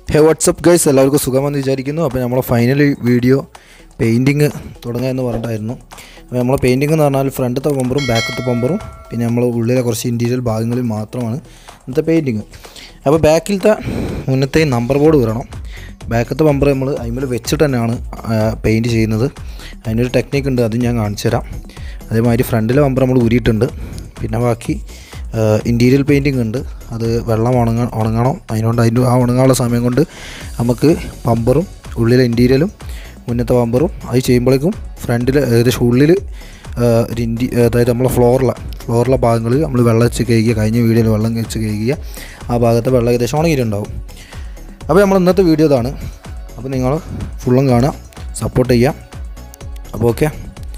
ഹേ WhatsApp guys എല്ലാവർക്കും സുഖമെന്ന് വിചാരിക്കുന്നു അപ്പോൾ നമ്മളെ ഫൈനൽ വീഡിയോ പെയിൻറ്റിങ് തുടങ്ങുക എന്ന് പറഞ്ഞിട്ടായിരുന്നു അപ്പോൾ നമ്മളെ പെയിൻറ്റിങ് എന്ന് പറഞ്ഞാൽ ഫ്രണ്ടത്തെ പമ്പറും ബാക്കത്തെ പമ്പറും പിന്നെ നമ്മൾ ഉള്ളിലെ കുറച്ച് ഇൻറ്റീരിയൽ ഭാഗങ്ങളിൽ മാത്രമാണ് ഇന്നത്തെ പെയിൻറ്റിങ് അപ്പോൾ ബാക്കിലത്തെ മുന്നത്തെ നമ്പർ ബോർഡ് വരണം ബാക്കത്തെ പമ്പർ നമ്മൾ അതിൽ വെച്ചിട്ട് തന്നെയാണ് പെയിൻറ്റ് ചെയ്യുന്നത് അതിനൊരു ടെക്നിക്ക് ഉണ്ട് അത് ഞാൻ കാണിച്ചു തരാം അതേമാതിരി ഫ്രണ്ടിലെ പമ്പർ നമ്മൾ ഊരിയിട്ടുണ്ട് പിന്നെ ബാക്കി ഇൻറ്റീരിയൽ പെയിൻറ്റിങ് ഉണ്ട് അത് വെള്ളം ഉണങ്ങ ഉണങ്ങണം അതിനുകൊണ്ട് അതിൻ്റെ ആ ഉണങ്ങാനുള്ള സമയം കൊണ്ട് നമുക്ക് പമ്പറും ഉള്ളിലെ ഇൻറ്റീരിയലും മുന്നത്തെ പമ്പറും അത് ചെയ്യുമ്പോഴേക്കും ഫ്രണ്ടിൽ ഏകദേശം ഉള്ളിൽ ഒരു ഇൻറ്റി അതായത് നമ്മളെ ഫ്ലോറിലെ ഫ്ലോറിലെ ഭാഗങ്ങളിൽ നമ്മൾ വെള്ളം വെച്ച് കഴുകിയ കഴിഞ്ഞ വീഡിയോയിൽ വെള്ളം വെച്ച് കഴുകിയ ആ ഭാഗത്തെ വെള്ളം ഏകദേശം ഉണങ്ങിയിട്ടുണ്ടാവും അപ്പോൾ നമ്മൾ ഇന്നത്തെ വീഡിയോ ഇതാണ് അപ്പോൾ നിങ്ങൾ ഫുള്ളും കാണുക സപ്പോർട്ട് ചെയ്യുക അപ്പോൾ ഓക്കെ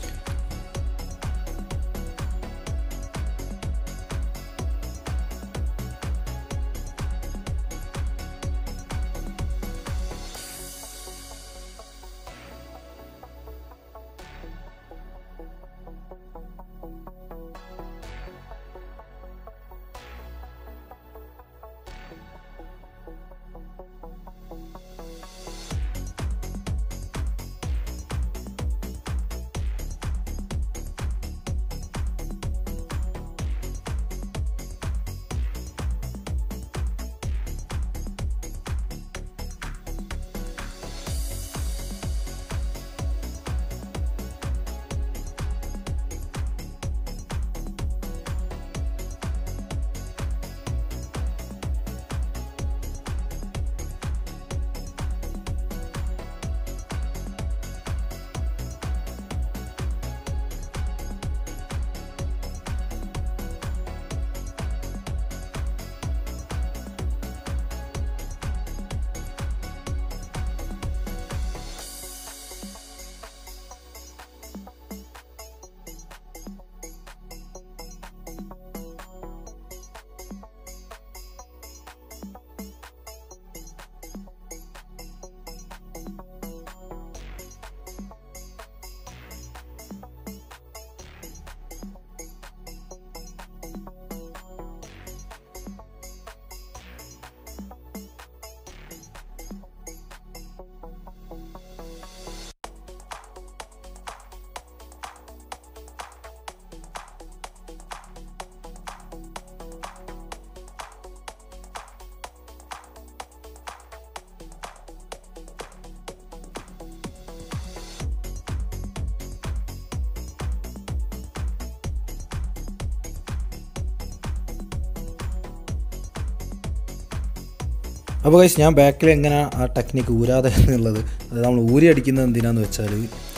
അപ്പോൾ ഗൈസ് ഞാൻ ബാക്കിൽ എങ്ങനെ ആ ടെക്നിക്ക് ഊരാതെ എന്നുള്ളത് അതായത് നമ്മൾ ഊരി അടിക്കുന്നത് എന്തിനാന്ന് വെച്ചാൽ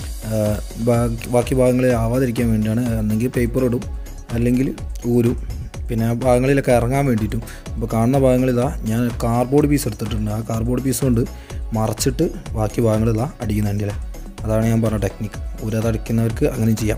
ബാക്കി ഭാഗങ്ങളിൽ ആവാതിരിക്കാൻ വേണ്ടിയാണ് അല്ലെങ്കിൽ പേപ്പർ ഇടും അല്ലെങ്കിൽ ഊരും പിന്നെ ആ ഭാഗങ്ങളിലൊക്കെ ഇറങ്ങാൻ വേണ്ടിയിട്ടും അപ്പോൾ കാണുന്ന ഭാഗങ്ങൾ ഇതാ ഞാൻ കാർഡ്ബോർഡ് പീസ് എടുത്തിട്ടുണ്ട് ആ കാർഡ്ബോർഡ് പീസ് കൊണ്ട് മറച്ചിട്ട് ബാക്കി ഭാഗങ്ങൾ ഇതാ അടിക്കുന്നുണ്ടല്ലേ അതാണ് ഞാൻ പറഞ്ഞ ടെക്നിക്ക് ഊരാതെ അടിക്കുന്നവർക്ക് അങ്ങനെ ചെയ്യാം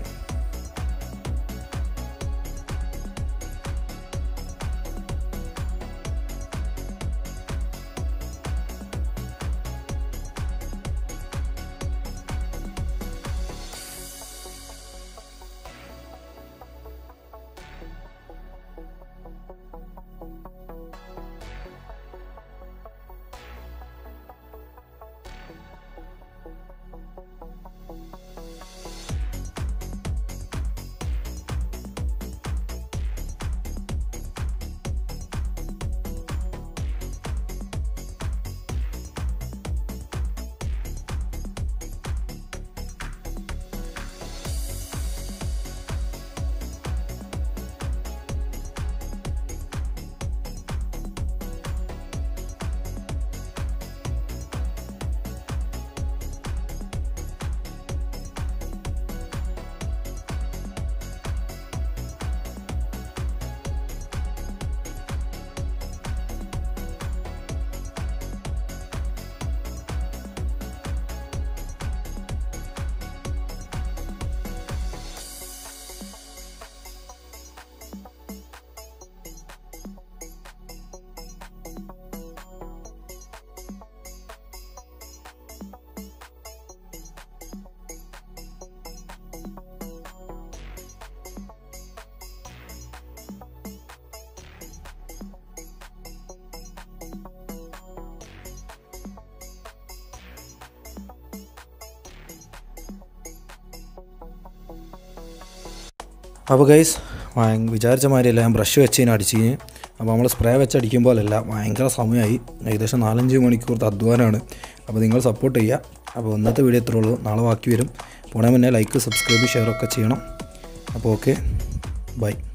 അപ്പോൾ ഗൈസ് വിചാരിച്ച മാതിരിയല്ല ഞാൻ ബ്രഷ് വെച്ച് ഞാൻ അടിച്ചിന് അപ്പോൾ നമ്മൾ സ്പ്രേ വെച്ച് അടിക്കുമ്പോഴല്ല ഭയങ്കര സമയമായി ഏകദേശം നാലഞ്ച് മണിക്കൂർത്തെ അധ്വാനമാണ് അപ്പോൾ നിങ്ങൾ സപ്പോർട്ട് ചെയ്യുക അപ്പോൾ ഇന്നത്തെ വീഡിയോ ഇത്രേ ഉള്ളൂ നാളെ ബാക്കി വരും പോണേ മുന്നേ ലൈക്ക് സബ്സ്ക്രൈബ് ഷെയർ ഒക്കെ ചെയ്യണം അപ്പോൾ ഓക്കെ ബൈ